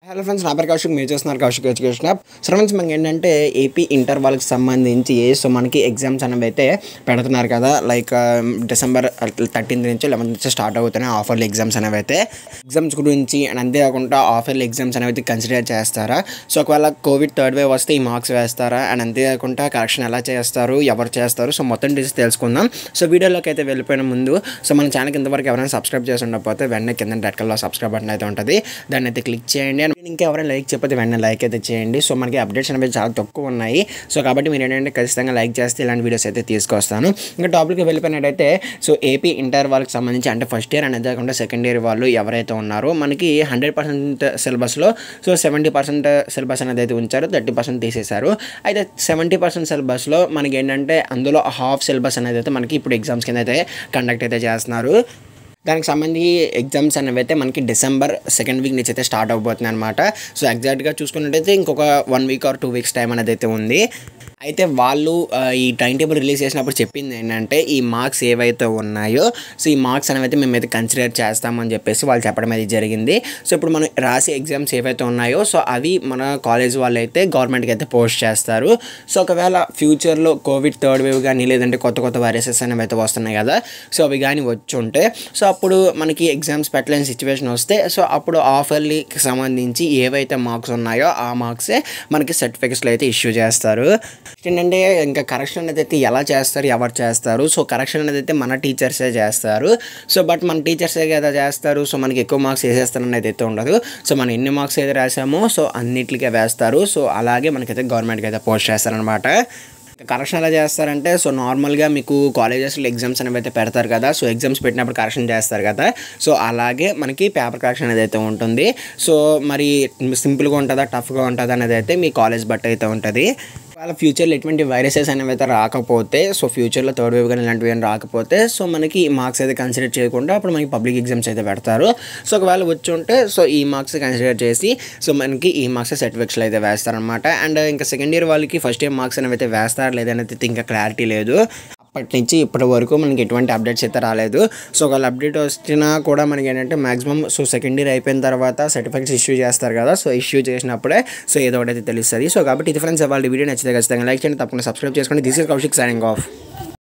hello friends నా పేరు కౌశిక్ మీరు చూస్తున్నారు Kaushik education app so friends మనకి ఏంటంటే ఏపీ ఇంటర్ వాళ్ళకి సంబంధించి సో మనకి ఎగ్జామ్స్ అనేవి అయితే పెడుతున్నారు కదా లైక్ డిసెంబర్ థర్టీన్త్ నుంచి లెవెన్త్ నుంచి స్టార్ట్ అవుతున్నాయి ఆఫర్లు ఎగ్జామ్స్ అనేవి అయితే ఎగ్జామ్స్ గురించి అండ్ అంతేకాకుండా ఆఫర్లు ఎగ్జామ్స్ అనేవి అయితే కన్సిడర్ చేస్తారా సో ఒకవేళ కోవిడ్ థర్డ్ వేవ్ వస్తే ఈ మార్క్స్ వేస్తారా అండ్ అంతేకాకుండా కరెక్షన్ ఎలా చేస్తారు ఎవరు చేస్తారు సో మొత్తం డీటెయిల్స్ తెలుసుకుందాం సో వీడియోలోకి అయితే వెళ్ళిపోయిన ముందు సో మన ఛానల్కి ఇంతవరకు ఎవరైనా సబ్స్క్రైబ్ చేసి ఉండకపోతే వెంటనే కింద రెడ్ కలర్లో సబ్స్క్రైబ్ బటన్ అయితే ఉంటుంది దాన్ని అయితే క్లిక్ చేయండి అండ్ ఇంకా ఎవరైనా లైక్ చెప్పితే వెంటనే లైక్ అయితే చేయండి సో మనకి అప్డేట్స్ అనేవి చాలా తక్కువ ఉన్నాయి సో కాబట్టి మీరు ఏంటంటే ఖచ్చితంగా లైక్ చేస్తే ఇలాంటి వీడియోస్ అయితే తీసుకొస్తాను ఇంకా టాపిక్కి వెళ్ళిపోయినట్టయితే సో ఏపీ ఇంటర్ వాళ్ళకి సంబంధించి అంటే ఫస్ట్ ఇయర్ అనేది కాకుండా సెకండ్ ఇయర్ వాళ్ళు ఎవరైతే ఉన్నారో మనకి హండ్రెడ్ పర్సెంట్ సిలబస్లో సో సెవెంటీ పర్సెంట్ సిలబస్ అనేది అయితే ఉంచారు థర్టీ పర్సెంట్ తీసేశారు అయితే సెవెంటీ పర్సెంట్ సిలబస్లో మనకి ఏంటంటే అందులో హాఫ్ సిలబస్ అనేది అయితే మనకి ఇప్పుడు ఎగ్జామ్స్ కింద అయితే కండక్ట్ అయితే చేస్తున్నారు దానికి సంబంధించి ఎగ్జామ్స్ అనేవి అయితే మనకి డిసెంబర్ సెకండ్ వీక్ నుంచి అయితే స్టార్ట్ అవబోతుంది అనమాట సో ఎగ్జాక్ట్గా చూసుకున్నట్టయితే ఇంకొక one week or two weeks time అనేది అయితే ఉంది అయితే వాళ్ళు ఆ, ఈ టైం టేబుల్ రిలీజ్ చేసినప్పుడు చెప్పింది ఏంటంటే ఈ మార్క్స్ ఏవైతే ఉన్నాయో సో ఈ మార్క్స్ అనేవి అయితే మేమైతే కన్సిడర్ చేస్తామని చెప్పేసి వాళ్ళు చెప్పడం అయితే జరిగింది సో ఇప్పుడు మనం రాసే ఎగ్జామ్స్ ఏవైతే ఉన్నాయో సో అవి మన కాలేజ్ వాళ్ళు అయితే గవర్నమెంట్కి అయితే పోస్ట్ చేస్తారు సో ఒకవేళ ఫ్యూచర్లో కోవిడ్ థర్డ్ వేవ్ కానీ లేదంటే కొత్త కొత్త వైరసెస్ అనేవి అయితే వస్తున్నాయి కదా సో అవి కానీ వచ్చి ఉంటే సో అప్పుడు మనకి ఎగ్జామ్స్ పెట్టలేని సిచ్యువేషన్ వస్తే సో అప్పుడు ఆఫర్లీకి సంబంధించి ఏవైతే మార్క్స్ ఉన్నాయో ఆ మార్క్సే మనకి సర్టిఫికెట్స్లో అయితే ఇష్యూ చేస్తారు ఏంటంటే ఇంకా కరెక్షన్ అనేది అయితే ఎలా చేస్తారు ఎవరు చేస్తారు సో కరెక్షన్ అనేది అయితే మన టీచర్సే చేస్తారు సో బట్ మన టీచర్సే కదా చేస్తారు సో మనకి ఎక్కువ మార్క్స్ వేసేస్తారని అయితే ఉండదు సో మనం ఎన్ని మార్క్స్ అయితే రాసామో సో అన్నిటికీ వేస్తారు సో అలాగే మనకైతే గవర్నమెంట్కి అయితే పోస్ట్ చేస్తారనమాట కరెక్షన్ ఎలా చేస్తారంటే సో నార్మల్గా మీకు కాలేజెస్లో ఎగ్జామ్స్ అనేవి అయితే పెడతారు కదా సో ఎగ్జామ్స్ పెట్టినప్పుడు కరెక్షన్ చేస్తారు కదా సో అలాగే మనకి పేపర్ కరెక్షన్ అనేది అయితే ఉంటుంది సో మరి సింపుల్గా ఉంటుందా టఫ్గా ఉంటుందా అనేది అయితే మీ కాలేజ్ బట్టి అయితే ఉంటుంది వాళ్ళ ఫ్యూచర్లో ఎటువంటి వైరసెస్ అనేవి అయితే రాకపోతే సో ఫ్యూచర్లో థర్డ్ వేవ్ కానీ ఇలాంటివి ఏమైనా రాకపోతే సో మనకి ఈ మార్క్స్ అయితే కన్సిడర్ చేయకుండా అప్పుడు మనకి పబ్లిక్ ఎగ్జామ్స్ అయితే పెడతారు సో ఒకవేళ వచ్చి ఉంటే సో ఈ మార్క్స్ కన్సిడర్ చేసి సో మనకి ఈ మార్క్స్ సర్టిఫికెట్స్లో అయితే వేస్తారనమాట అండ్ ఇంకా సెకండ్ ఇయర్ వాళ్ళకి ఫస్ట్ ఇయర్ మార్క్స్ అనేవి అయితే వేస్తారు లేదనేది అయితే ఇంకా క్లారిటీ లేదు అప్పటి నుంచి ఇప్పటి వరకు మనకి ఎటువంటి అప్డేట్స్ అయితే రాలేదు సో ఒకవేళ అప్డేట్ వచ్చినా కూడా మనకి ఏంటంటే మాక్సిమం సో సెకండ్ ఇయర్ అయిపోయిన తర్వాత సర్టిఫికేట్స్ ఇష్యూ చేస్తారు కదా సో ఇష్యూ చేసినప్పుడే సో ఏదో ఒకటి అయితే తెలుస్తుంది సో కాబట్టి ఇది ఫ్రెండ్స్ వాళ్ళ వీడియో నచ్చితే ఖచ్చితంగా లైక్ చేయండి తప్పకుండా సబ్స్క్రైబ్ చేసుకోండి this is Kaushik signing of